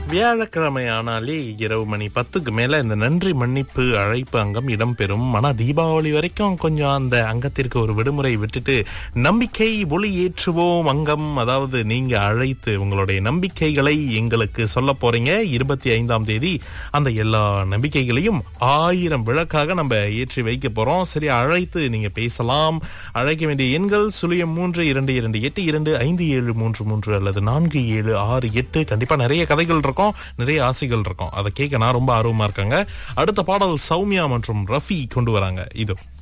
வியாழக்கிழமை ஆனாலே இரவு மணி பத்துக்கு மேல இந்த நன்றி மன்னிப்பு அழைப்பு அங்கம் இடம்பெறும் ஆனா தீபாவளி வரைக்கும் கொஞ்சம் அந்த அங்கத்திற்கு ஒரு விடுமுறை விட்டுட்டு நம்பிக்கை ஒளி ஏற்றுவோம் அங்கம் அதாவது நீங்க அழைத்து உங்களுடைய நம்பிக்கைகளை எங்களுக்கு சொல்ல போறீங்க இருபத்தி ஐந்தாம் தேதி அந்த எல்லா நம்பிக்கைகளையும் ஆயிரம் விளக்காக நம்ம ஏற்றி வைக்க போறோம் சரி அழைத்து நீங்க பேசலாம் அழைக்க வேண்டிய எண்கள் சுழியம் மூன்று இரண்டு இரண்டு எட்டு இரண்டு ஐந்து ஏழு மூன்று மூன்று அல்லது நான்கு ஏழு ஆறு எட்டு கண்டிப்பா நிறைய கதைகள் இருக்கும் நிறைய ஆசைகள் இருக்கும் அதை கேட்க நான் ரொம்ப ஆர்வமா இருக்காங்க அடுத்த பாடல் சௌமியா மற்றும் ரஃபி கொண்டு வராங்க இது